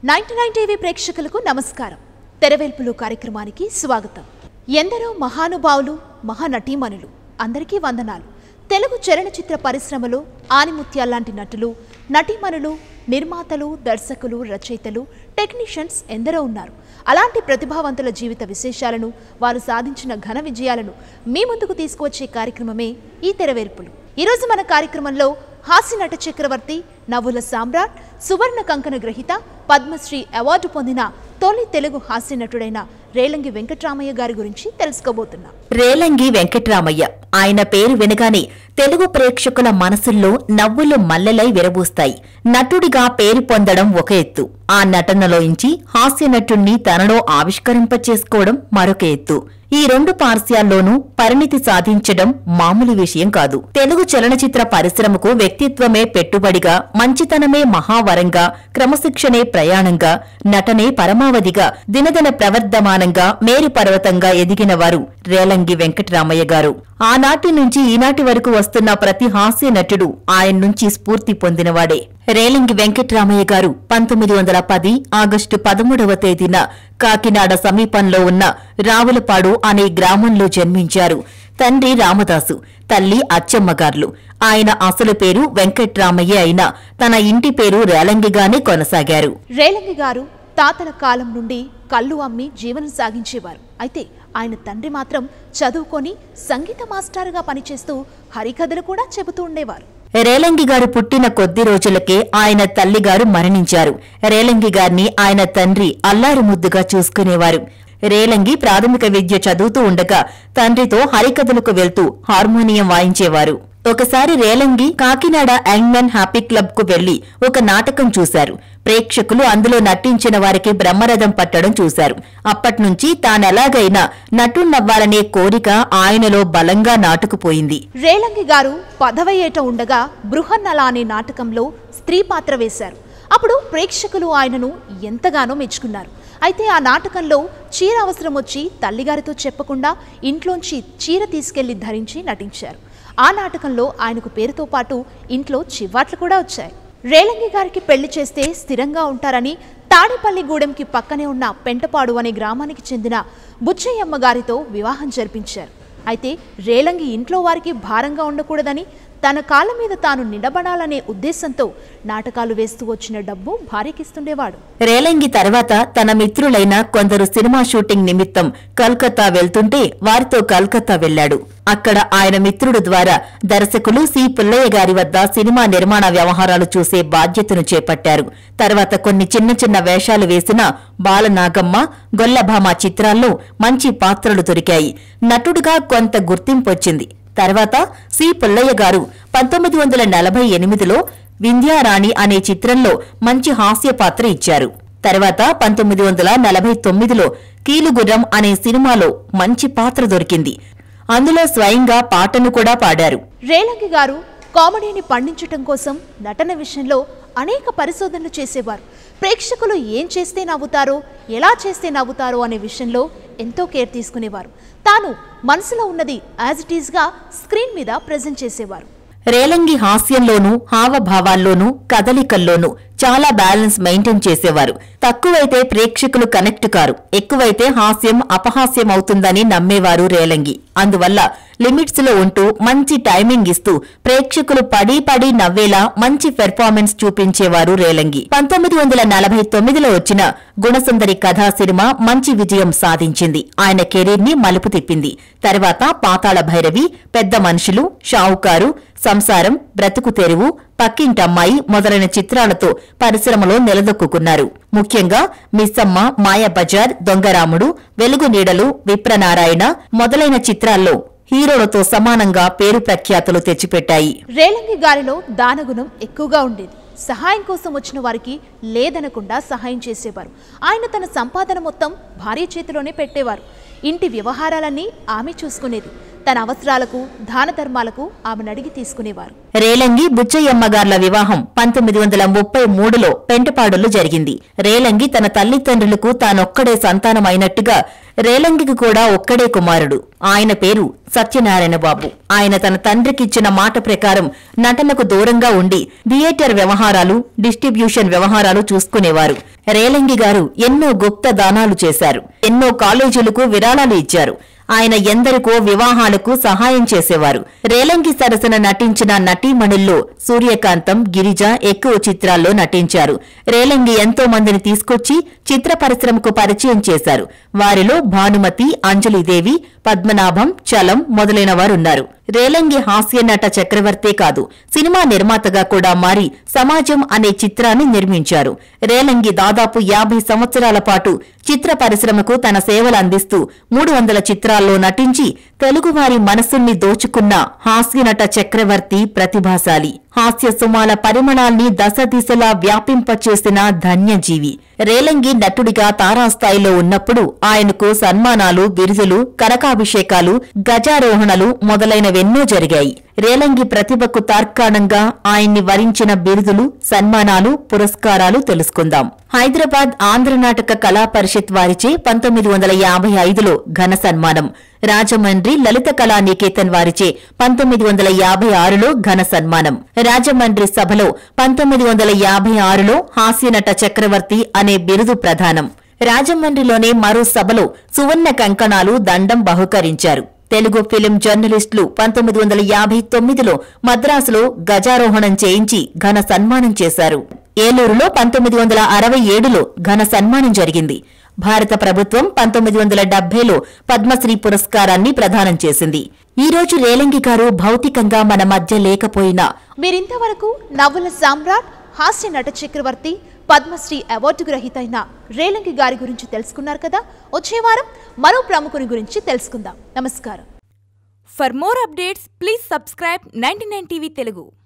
Ninety nine TV ప్రేక్షకులకు నమస్కారం తెరవేల్పులు కార్యక్రమానికి స్వాగతం ఎందరో మహానుభావులు మహానటీమణులు అందరికీ వందనాలు తెలుగు చలనచిత్ర పరిశ్రమలో ఆనిముత్యాల్లాంటి నటులు నటీమణులు నిర్మాతలు దర్శకులు రచయితలు టెక్నీషియన్స్ ఎందరో ఉన్నారు అలాంటి ప్రతిభావంతుల జీవిత విశేషాలను వారు సాధించిన ఘన విజయాలను మీ ముందుకు తీసుకువచ్చే కార్యక్రమమే ఈ తెరవేల్పులు ఈరోజు మన కార్యక్రమంలో హాస్య నట చక్రవర్తి నవ్వుల సామ్రాట్ సువర్ణ కంకణ గ్రహీత పద్మశ్రీ అవార్డు పొందిన తొలి తెలుగు హాస్య నటుడైన రేలంగి వెంకట్రామయ్య గారి గురించి తెలుసుకోబోతున్నాం రేలంగి వెంకట్రామయ్య ఆయన పేరు వినగానే తెలుగు ప్రేక్షకుల మనసుల్లో నవ్వులు మల్లెలై విరబూస్తాయి నటుడిగా పేరు పొందడం ఒక ఎత్తు ఆ నటనలోంచి హాస్య నటుణ్ణి తనలో ఆవిష్కరింపచేసుకోవడం మరొక ఎత్తు ఈ రెండు పార్శ్యాల్లోనూ పరిణితి సాధించడం మామూలు విషయం కాదు తెలుగు చలనచిత్ర పరిశ్రమకు వ్యక్తిత్వమే పెట్టుబడిగా మంచితనమే మహావరంగా క్రమశిక్షణే ప్రయాణంగా నటనే పరమావధిగా దినదిన ప్రవర్ధమానంగా మేరు పర్వతంగా ఎదిగిన వారు రేలంగి వెంకటరామయ్య గారు ఆనాటి నుంచి ఈనాటి వరకు వస్తున్న ప్రతి హాస్య నటుడు ఆయన నుంచి స్ఫూర్తి పొందినవాడే రేలంగి వెంకట్రామయ్య గారు పంతొమ్మిది వందల పది ఆగస్టు పదమూడవ తేదీన కాకినాడ సమీపంలో ఉన్న రావులపాడు అనే గ్రామంలో జన్మించారు తండ్రి రామదాసు తల్లి అచ్చమ్మగార్లు ఆయన అసలు పేరు వెంకట్రామయ్య అయినా తన ఇంటి పేరు రేలంగిగానే కొనసాగారు రేలంగి గారు తాతల కాలం నుండి కళ్ళు అమ్మి జీవనం సాగించేవారు అయితే ఆయన తండ్రి మాత్రం చదువుకొని సంగీత మాస్టర్గా పనిచేస్తూ హరికథలు కూడా చెబుతూ ఉండేవారు రేలంగి గారు పుట్టిన కొద్ది రోజులకే ఆయన తల్లిగారు మరణించారు రేలంగి గారిని ఆయన తండ్రి అల్లారు ముద్దుగా చూసుకునేవారు రేలంగి ప్రాథమిక విద్య చదువుతూ ఉండగా తండ్రితో హరికథలకు వెళ్తూ హార్మోనియం వాయించేవారు ఒకసారి Relangi Kakinada young men happy club కు వెళ్లి ఒక నాటకం చూశారు ప్రేక్షకులు అందులో నటించిన వారికి బ్రహ్మరథం పట్టడం చూశారు అప్పట్నుంచి తానెలాగైనా నటున్నవ్వాలనే కోరిక ఆయనలో బలంగా నాటుకుపోయింది రేలంగి గారు పదవ ఏట ఉండగా బృహన్నల అనే నాటకంలో స్త్రీ పాత్ర వేశారు అప్పుడు ప్రేక్షకులు ఆయనను ఎంతగానో మెచ్చుకున్నారు అయితే ఆ నాటకంలో చీర అవసరం వచ్చి తల్లిగారితో చెప్పకుండా ఇంట్లోంచి చీర తీసుకెళ్లి ధరించి నటించారు ఆ నాటకంలో ఆయనకు పేరుతో పాటు ఇంట్లో చివాట్లు కూడా వచ్చాయి రేలంగి గారికి పెళ్లి చేస్తే స్థిరంగా ఉంటారని తాడేపల్లిగూడెంకి పక్కనే ఉన్న పెంటపాడు అనే గ్రామానికి చెందిన బుచ్చయ్యమ్మ గారితో వివాహం జరిపించారు అయితే రేలంగి ఇంట్లో వారికి భారంగా ఉండకూడదని తన కాళ్ళ మీద తాను నిలబడాలనే ఉద్దేశంతో నాటకాలు వేస్తూ వచ్చిన డబ్బు భార్యకిస్తుండేవాడు రేలంగి తర్వాత తన మిత్రులైన కొందరు సినిమా షూటింగ్ నిమిత్తం కల్కత్తా వెళ్తుంటే వారితో కల్కత్తా వెళ్లాడు అక్కడ ఆయన మిత్రుడు ద్వారా దర్శకులు సి పుల్లయ్య గారి వద్ద సినిమా నిర్మాణ వ్యవహారాలు చూసే బాధ్యతను చేపట్టారు తర్వాత కొన్ని చిన్న చిన్న వేషాలు వేసిన బాలనాగమ్మ గొల్లభామ చిత్రాల్లో మంచి పాత్రలు దొరికాయి నటుడుగా కొంత గుర్తింపొచ్చింది తర్వాత సి పుల్లయ్య గారు పంతొమ్మిది వందల నలభై ఎనిమిదిలో వింధ్యారాణి అనే చిత్రంలో మంచి హాస్య పాత్ర ఇచ్చారు తర్వాత పంతొమ్మిది వందల నలభై తొమ్మిదిలో కీలుగుర్రం అనే సినిమాలో మంచి పాత్ర దొరికింది అందులో స్వయంగా పాటను కూడా పాడారు రేలంగి గారు కామెడీని పండించటం కోసం నటన విషయంలో అనేక పరిశోధనలు చేసేవారు ప్రేక్షకులు ఏం చేస్తే నవ్వుతారో ఎలా చేస్తే నవ్వుతారో అనే విషయంలో ఎంతో కేర్ తీసుకునేవారు తాను మనసులో ఉన్నది యాజ్ ఇట్ ఈస్గా స్క్రీన్ మీద ప్రజెంట్ చేసేవారు రేలంగి హాస్యంలోనూ హావభావాల్లోనూ కదలికల్లోనూ చాలా బ్యాలెన్స్ మెయింటైన్ చేసేవారు తక్కువైతే ప్రేక్షకులు కనెక్ట్ కారు ఎక్కువైతే హాస్యం అపహాస్యం అవుతుందని నమ్మేవారు రేలంగి అందువల్ల లిమిట్స్ లో ఉంటూ మంచి టైమింగ్ ఇస్తూ ప్రేక్షకులు పడి పడి నవ్వేలా మంచి పెర్ఫార్మెన్స్ చూపించేవారు రేలంగి పంతొమ్మిది వందల నలభై తొమ్మిదిలో వచ్చిన గుణసుందరి కథా సినిమా మంచి విజయం సాధించింది ఆయన కెరీర్ ని మలుపు తిప్పింది తర్వాత పాతాళ భైరవి పెద్ద మనుషులు షావుకారు సంసారం బ్రతుకు తెరువు పక్కింటమ్మాయి మొదలైన చిత్రాలతో పరిశ్రమలో నిలదొక్కున్నారు ముఖ్యంగా మిస్సమ్మ మాయాబజార్ దొంగరాముడు వెలుగు నీడలు విప్రనారాయణ మొదలైన చిత్రాల్లో హీరోలతో సమానంగా పేరు ప్రఖ్యాతులు తెచ్చిపెట్టాయి రేలంగి గారిలో దానగుణం ఎక్కువగా ఉండేది సహాయం కోసం వచ్చిన వారికి లేదనకుండా సహాయం చేసేవారు ఆయన తన సంపాదన మొత్తం భార్య చేతిలోనే పెట్టేవారు ఇంటి వ్యవహారాలన్నీ ఆమె చూసుకునేది తన అవసరాలకు దాన ధర్మాలకు ఆమెను అడిగి తీసుకునేవారు రేలంగి బుచ్చయ్యమ్మగార్ల వివాహం పంతొమ్మిది వందల ముప్పై మూడులో పెంటపాడులో జరిగింది రేలంగి తన తల్లిదండ్రులకు తానొక్కడే సంతానం అయినట్టుగా రేలంగికి కూడా ఒక్కడే కుమారుడు ఆయన పేరు సత్యనారాయణ బాబు ఆయన తన తండ్రికిచ్చిన మాట ప్రకారం నటనకు దూరంగా ఉండి థియేటర్ వ్యవహారాలు డిస్ట్రిబ్యూషన్ వ్యవహారాలు చూసుకునేవారు రేలంగి గారు ఎన్నో గుప్త దానాలు చేశారు ఎన్నో కాలేజీలకు విరాళాలు ఇచ్చారు ఆయన ఎందరికో వివాహాలకు సహాయం చేసేవారు రేలంగి సరసన నటించిన నటీమణుల్లో సూర్యకాంతం గిరిజ ఎక్కువ చిత్రాల్లో నటించారు రేలంగి ఎంతో మందిని తీసుకొచ్చి చిత్ర పరిశ్రమకు పరిచయం చేశారు వారిలో భానుమతి అంజలిదేవి పద్మనాభం చలం మొదలైన వారున్నారు రేలంగి హాస్య నట చక్రవర్తే కాదు సినిమా నిర్మాతగా కూడా మారి సమాజం అనే చిత్రాన్ని నిర్మించారు రేలంగి దాదాపు యాభై సంవత్సరాల పాటు చిత్ర పరిశ్రమకు తన సేవలు అందిస్తూ మూడు వందల చిత్రాల్లో నటించి తెలుగువారి మనసుల్ని దోచుకున్న హాస్యనట చక్రవర్తి ప్రతిభాశాలి హాస్య సుమాల పరిమళాల్ని దశ దిశలా వ్యాపింపచేసిన ధన్యజీవి రేలంగి నటుడిగా తారాస్థాయిలో ఉన్నప్పుడు ఆయనకు సన్మానాలు బిరుదులు కనకాభిషేకాలు గజారోహణలు మొదలైనవెన్నో జరిగాయి రేలంగి ప్రతిభకు తార్కాణంగా ఆయన్ని వరించిన బిరుదులు సన్మానాలు పురస్కారాలు తెలుసుకుందాం హైదరాబాద్ ఆంధ్ర నాటక కళా పరిషత్ వారిచే పంతొమ్మిది వందల యాభై ఐదులో ఘన సన్మానం రాజమండ్రి లలిత కళా నికేతన్ వారిచే పంతొమ్మిది వందల యాభై ఆరులో ఘన సన్మానం రాజమండ్రి సభలో పంతొమ్మిది వందల యాభై ఆరులో హాస్యనట చక్రవర్తి అనే బిరుదు ప్రదానం రాజమండ్రిలోనే మరో సభలో సువర్ణ కంకణాలు దండం బహుకరించారు తెలుగు ఫిలిం జర్నలిస్టులు పంతొమ్మిది వందల యాభై తొమ్మిదిలో మద్రాసులో గజారోహణం చేయించి ఘన సన్మానం చేశారు ఏలూరులో పంతొమ్మిది వందల అరవై ఏడులో ఘన సన్మానం జరిగింది భారత ప్రభుత్వం పంతొమ్మిది వందల డెబ్బైలో పద్మశ్రీ పురస్కారాన్ని ప్రదానం చేసింది ఈ రోజు రేలంగి గారు భౌతికంగా మన మధ్య లేకపోయినా మీరింతవరకు నవ్వుల సామ్రాట్ హాస్య నట చక్రవర్తి పద్మశ్రీ అవార్డు గ్రహీత అయిన రేలంగి గారి గురించి తెలుసుకున్నారు కదా వచ్చే వారం మరో ప్రముఖుని గురించి తెలుసుకుందాం నమస్కారం For more updates, please subscribe 99 TV Telugu.